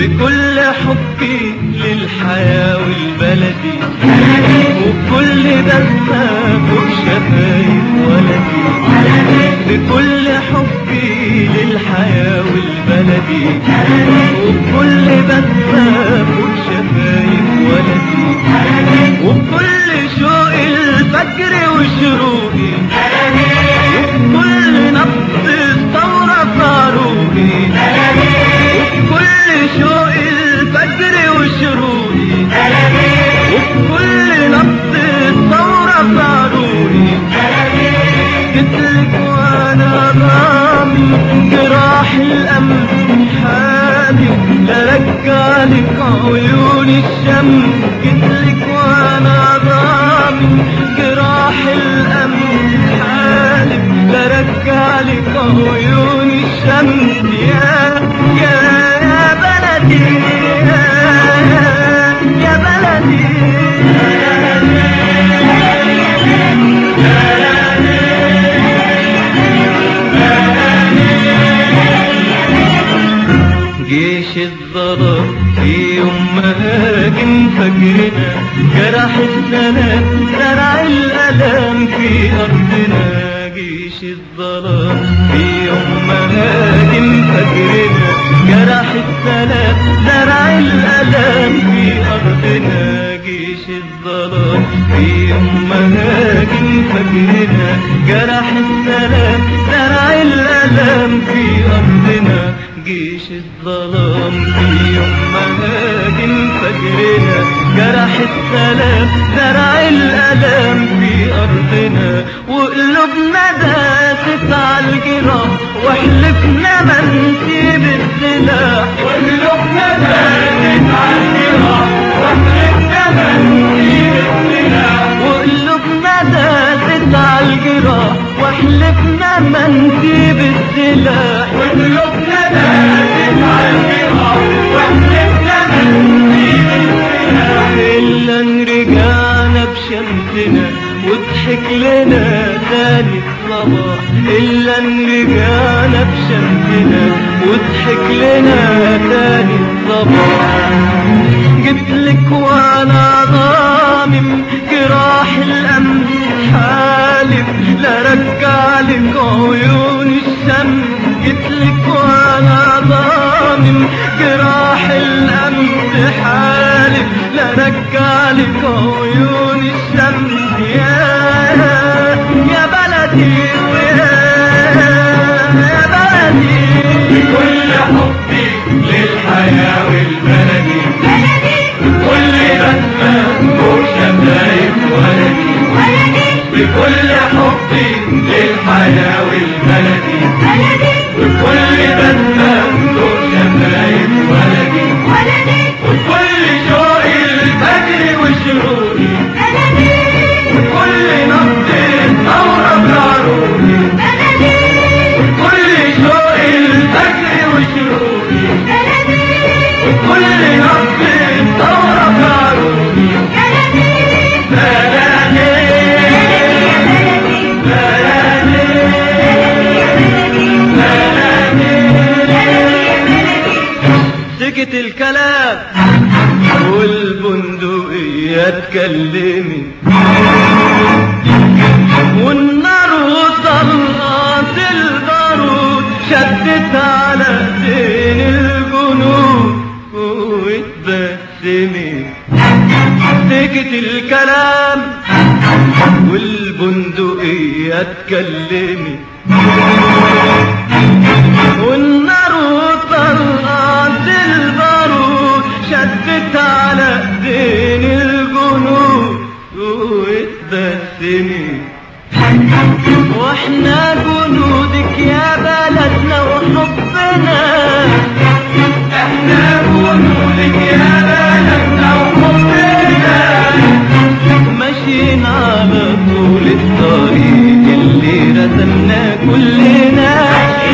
بكل حبي للحياة والبلدي وبكل دمها فوق شفايف ولدي بكل حبي للحياة والبلدي وبكل دمها فوق شفايف ولدي وبكل شوق الفجر وشروقي وبكل نبض الثورة في عروقي وبكل شوق الفجر وشروقي وبكل نبض الثورة في عروقي جيتلك وانا ضامن جراح الامل حالي لا رجعلك عيون الشم جيتلك وانا ضامن جراح الامل حالي لا رجعلك عيون الشم يا يا يا بلدي يا, يا بلدي جيش الظلام في يوم ما هاجم فجرنا جرح السلام زرع الألم في أرضنا جيش الظلام في يوم ما هاجم فجرنا جرح السلام زرع الألم في أرضنا جيش الظلام في يوم ما هاجم فجرنا جرح السلام زرع الألم في أرضنا جيش الظلام في يوم ما هاجم فجرنا جرح السلام زرع الألم في أرضنا وقلوبنا داست على الجراح وحلفنا ما نسيب السلاح وقلوبنا داست على الجراح وحلفنا ما نسيب السلاح وقلوبنا داست على الجراح وحلفنا ما نسيب السلاح وقلوبنا داست على الجراح وحلفنا ما نسيب السلاح إلا إن رجعنا بشمسنا وضحك لنا تاني الصباح إلا إن رجعنا بشمسنا وضحك لنا تاني الصباح جبتلك وانا ضامم جراح الامن حالف لا رجعلك عيون الشم جبتلك وانا ضامم جراح الامن حالف لا رجعلك عيون الشم يا يا بلدي ويا يا بلدي بكل حبي للحياة والبلدي بكل بسمة وشفايف ولدي بكل حبي للحياة والبلدي بكل بسمة وشفايف ولدي وكل شوق الفجر وشروقي وكل نبض الثورة بعروقي وكل شوق الفجر وشروقي وكل نبض الثورة بعروقي بلدي سكت الكلام والبندقية اتكلمت والنار وطلقت البارود شدت على ايدين الجنود واتبسمت سكت الكلام والبندقية اتكلمت والنار وطلقت البارود شدت على ايدين الجنود واتبسمت واحنا جنودك يا بلدنا وحبنا احنا جنودك يا بلدنا وحبنا ماشيين على طول الطريق اللي رسمناه كلنا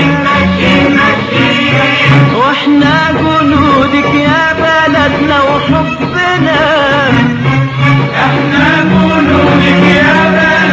واحنا جنودك يا بلدنا وحبنا احنا جنودك يا بلدنا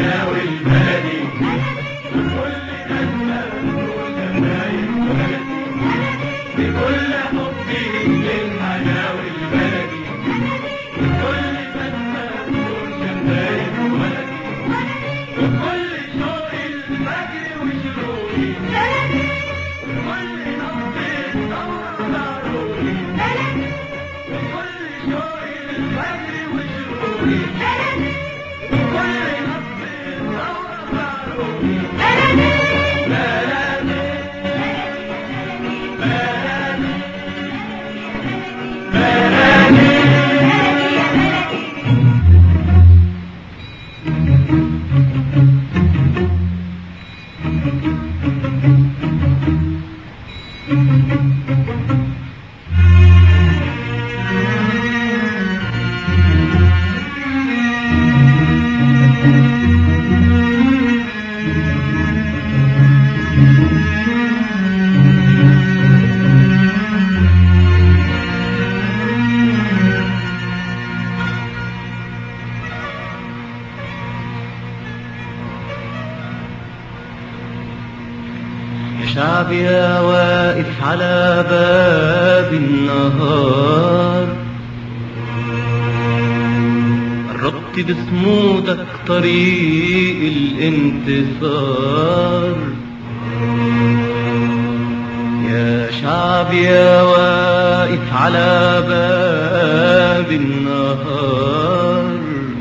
الحلاوة البلدي كل نسمة وشفايف ولدي بكل حبي للحلاوة البلدي كل نسمة وشفايف ولدي وكل شوق الفجر وشروقي كل نبض الثورة ضروري وكل شوق الفجر وشروقي كل نبض الثورة ضروري بلدي يا شعب يا واقف على باب النهار قربت بصمودك طريق الانتصار يا شعب يا واقف على باب النهار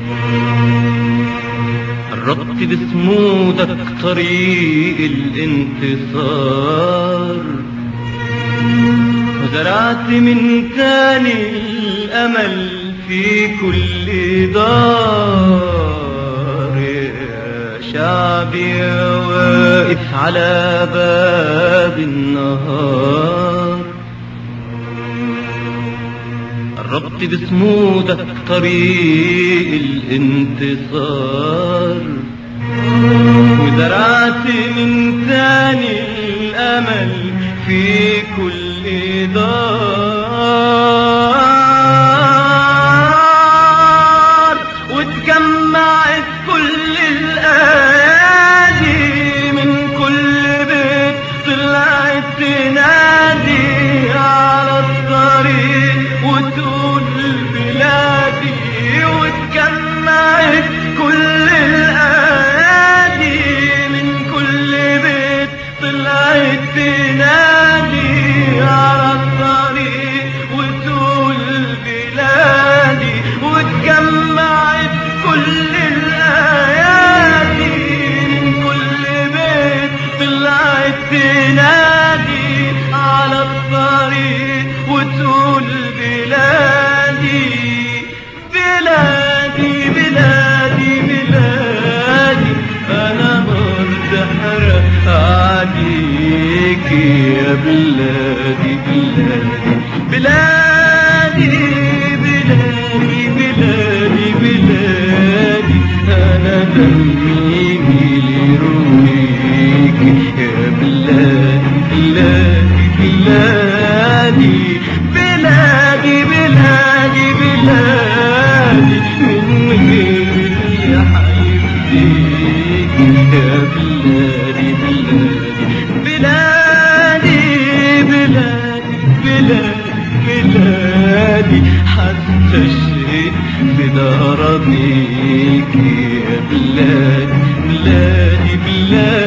قربت بصمودك طريق الانتصار وزرعت من تاني الأمل في كل دار يا شعبي واقف على باب النهار قربت بصمودك طريق الانتصار وزرعت من تاني الأمل في كل دار واتجمعت كل الأيادي من كل بيت طلعت تنادي على الطريق وتقول بلادي واتجمعت كل الأيادي من كل بيت طلعت تنادي على الطريق وتقول بلادي واتجمعت كل الأيادي من كل بيت طلعت تنادي على الطريق وتقول بلادي بلادي بلادي بلادي أنا برد حرق عليك يا بلادي بلادي بلادي بلادي بلادي بلادي أنا دمي لرويك يا بلادي بلادي بلادي بلادي بلادي بلادي من غير يا حبيبتيك يا بلادي بلادي بلادي بلادي بلادي حتى الشيء في دار بيك يا بلادي بلادي بلادي